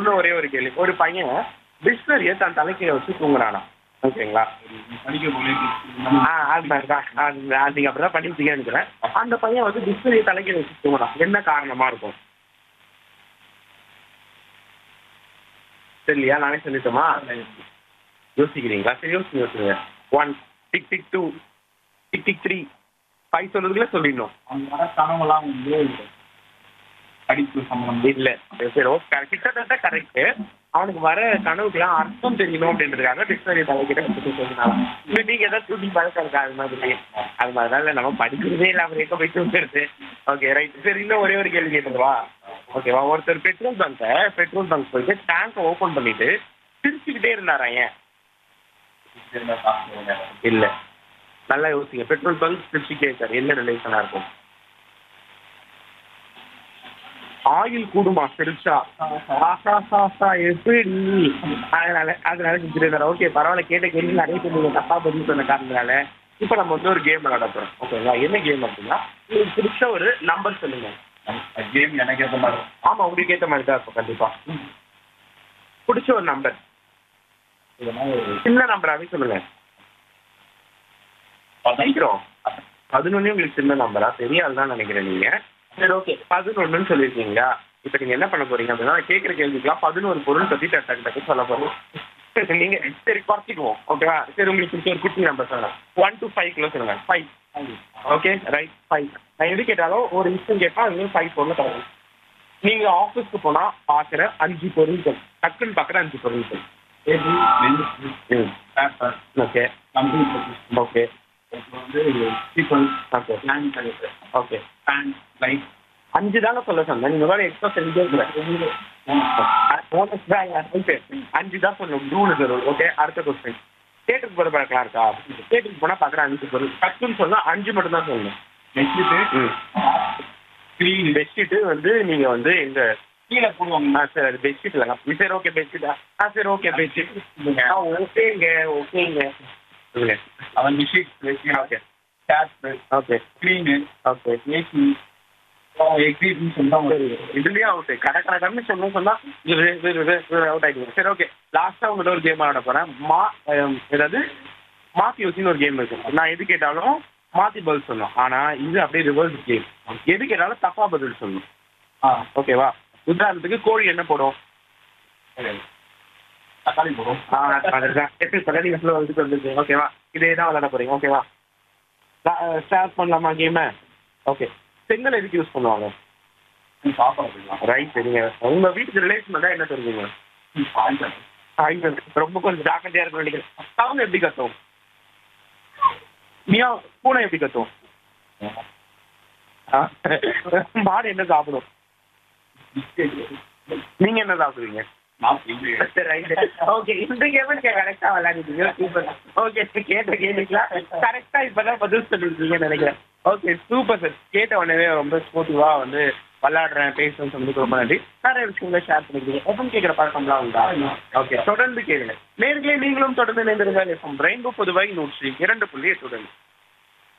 இன்னும் ஒரே ஒரு கேள்வி ஒரு பையன் டிக்ஷனரியை தன் தலைக்கீழ வச்சு தூங்குறானா ஓகேங்களா படிக்க போலே ஆ அது மாதிரி தான் அது- அது நீங்க அப்படிதான் பண்ணிருப்பீங்கன்னு நினைக்கிறேன் அந்த பையன் வந்து டிக்ஷனரியை தலைக்கீழ வச்சு தூங்குறான் என்ன காரணமா இருக்கும் சரியா நானே சொல்லிட்டோமா யோசிக்கிறீங்களா சரி யோசிச்சு யோசிங்க one tick tick two tick tick three five சொல்றதுக்குள்ள சொல்லிடணும் அவங்க வர கனவுலாம் வந்து படிப்பு சம்பந்தம் இல்ல சரி ஓகே கிட்டத்தட்ட கரெக்ட் அவனுக்கு வர கனவுக்குலாம் அர்த்தம் தெரியணும் அப்படின்றதுக்காக டிக்ஷனரி தலைக்கிட்ட சொல்லினால இல்ல நீங்க ஏதாவது தூக்கி பழக்கம் இருக்கா அது மாதிரி அது மாதிரிதான் இல்ல நம்ம படிக்கிறதே இல்ல அவர் எங்க போய் தூங்குறது ஓகே ரைட் சரி இன்னும் ஒரே ஒரு கேள்வி கேட்டுவா ஓகேவா ஒருத்தர் பெட்ரோல் பங்க பெட்ரோல் பங்க் போயிட்டு டேங்க் ஓபன் பண்ணிட்டு சிரிச்சுக்கிட்டே இருந்தாரா ஏன் இல்ல நல்லா யோசிங்க பெட்ரோல் பங்க் சிரிச்சுக்கிட்டே இருக்காரு என்ன ரிலேஷனா இருக்கும் ஆயில் கூடுமா சிரிச்சா ஆசா சாசா எப்படி அதனால அதனால சிரிச்சிருந்தாரு ஓகே பரவாயில்ல கேட்ட கேள்வி நிறைய பேர் நீங்க தப்பா பதில் சொன்ன காரணத்தினால இப்போ நம்ம வந்து ஒரு கேம் விளையாட போறோம் ஓகேங்களா என்ன கேம் அப்படின்னா உங்களுக்கு பிடிச்ச ஒரு நம்பர் சொல்லுங்க கேம் எனக்கு ஏற்ற மாதிரி ஆமா உங்களுக்கு ஏற்ற மாதிரி தான் இருக்கும் கண்டிப்பா பிடிச்ச ஒரு நம்பர் இதெல்லாம் ஒரு சின்ன நம்பராவே சொல்லுங்க சீக்கிரம் பதினொன்னு உங்களுக்கு சின்ன நம்பரா தெரியாதுதான் நினைக்கிறேன் நீங்க சரி ஓகே பதினொன்னுன்னு சொல்லியிருக்கீங்களா இப்போ நீங்க என்ன பண்ண போறீங்க அப்படின்னா நான் கேட்குற கேள்விக்கெல்லாம் பதினோரு பொருள் பத்தி டக்கு டக்கு டக்கு சொல்ல போறோம் நீங்க சரி குறைச்சிக்குவோம் ஓகேவா சரி உங்களுக்கு பிடிச்ச ஒரு குட்டி நம்பர் சொல்லுங்க ஒன் டு ஃபைவ் கிலோ சொல்லுங்க ஃபைவ் ஓகே ரைட் ஃபைவ் நான் எது கேட்டாலும் ஒரு விஷயம் கேட்டா அது ஃபைவ் பொருள் தரணும் நீங்க ஆஃபீஸ்க்கு போனா பாக்குற அஞ்சு பொருட்கள் டக்குன்னு பாக்குற அஞ்சு பொருட்கள் ஏபி ம் பேப்பர் ஓகே கம்ப்யூட்டர் ஓகே அப்புறம் வந்து பீப்புள் ஓகே பிளான் பண்ணிட்டு ஓகே ஃபேன் லைட் அஞ்சு தானே சொல்ல சொன்னேன் நீங்க வேற எக்ஸ்ட்ரா செஞ்சே அஞ்சு தான் சொல்லணும் மூணு தரும் ஓகே அடுத்த கொஸ்டின் தேட்டருக்கு போகிற பழக்கம் இருக்கா தேட்டருக்கு போனால் பார்க்குற அஞ்சு பொருள் டக்குன்னு சொன்னா அஞ்சு மட்டும் தான் சொல்லணும் பெட்ஷீட்டு ம் க்ளீன் பெட்ஷீட்டு வந்து நீங்கள் வந்து எங்க கீழே போடுவாங்க ஆ சார் அது பெட்ஷீட் இல்லைங்க சரி ஓகே பெட்ஷீட்டா ஆ சரி ஓகே பெட்ஷீட் ஆ ஓகேங்க ஓகேங்க சொல்லுங்க அவன் bedsheet bedsheet okay tape okay clean okay AC எக்ஸிட்னு சொல்லிட்டு சரி இதுலயும் அவுட் கடை கடைன்னு சொன்ன சொன்னா அவுட் ஆயிடுங்க சரி ஓகே லாஸ்டா உங்கள்கிட்ட ஒரு கேம் ஆட போறேன் மா அஹ், ஏதாவது மாத்தி யோசின்னு ஒரு கேம் இருக்கு நான் எது கேட்டாலும் மாத்தி பதில் சொல்லணும் ஆனா இது அப்படியே ரிவர்ஸ் கேம் எது கேட்டாலும் தப்பா பதில் சொல்லணும் ஆ ஓகேவா உதாரணத்துக்கு கோழி என்ன போடும் சரி தக்காளி போடும் ஆ, அதுதான் எப்படி சொல்ல நீங்க சொல்ல வந்துட்டு வந்துருக்கு ஓகேவா இதே தான் விளையாட போறீங்க ஓகேவா ஸ்டார்ட் பண்ணலாமா கேமை ஓகே செங்கல் எதுக்கு யூஸ் பண்ணுவாங்க சாப்பிடலாம் ரைட் சரிங்க உங்க வீட்டுக்கு ரிலேஷன் தான் என்ன சொல்றீங்க ஐயோ, ரொம்ப கொஞ்சம் ஜாக்கிரதையா இருக்க நினைக்கிறேன் சவுண்ட் எப்படி கத்தும் மியா பூனை எப்படி கத்தும் ஆ? மாடு என்ன சாப்பிடும் நீங்க என்ன சாப்பிடுவீங்க ஓகே இந்த கேம் கரெக்டா விளையாடிட்டீங்க சூப்பர் ஓகே கேட்ட கேள்விக்கலாம் கரெக்டா இப்பதான் பதில் சொல்லிருக்கீங்கன்னு நினைக்கிறேன் ஓகே சூப்பர் சார் கேட்ட உடனே ரொம்ப ஸ்போர்ட்டிவா வந்து விளையாடுறேன் பேசுறேன்னு சொல்லி ரொம்ப நன்றி நிறைய விஷயங்களை ஷேர் பண்ணிக்கிறீங்க எப்பவும் கேட்குற பழக்கம்லாம் உண்டா ஓகே தொடர்ந்து கேளுங்க நேர்களே நீங்களும் தொடர்ந்து இணைந்திருந்தால் எஃப்எம் ரெயின்போ பொதுவாய் நூற்றி இரண்டு புள்ளி எட்டுடன்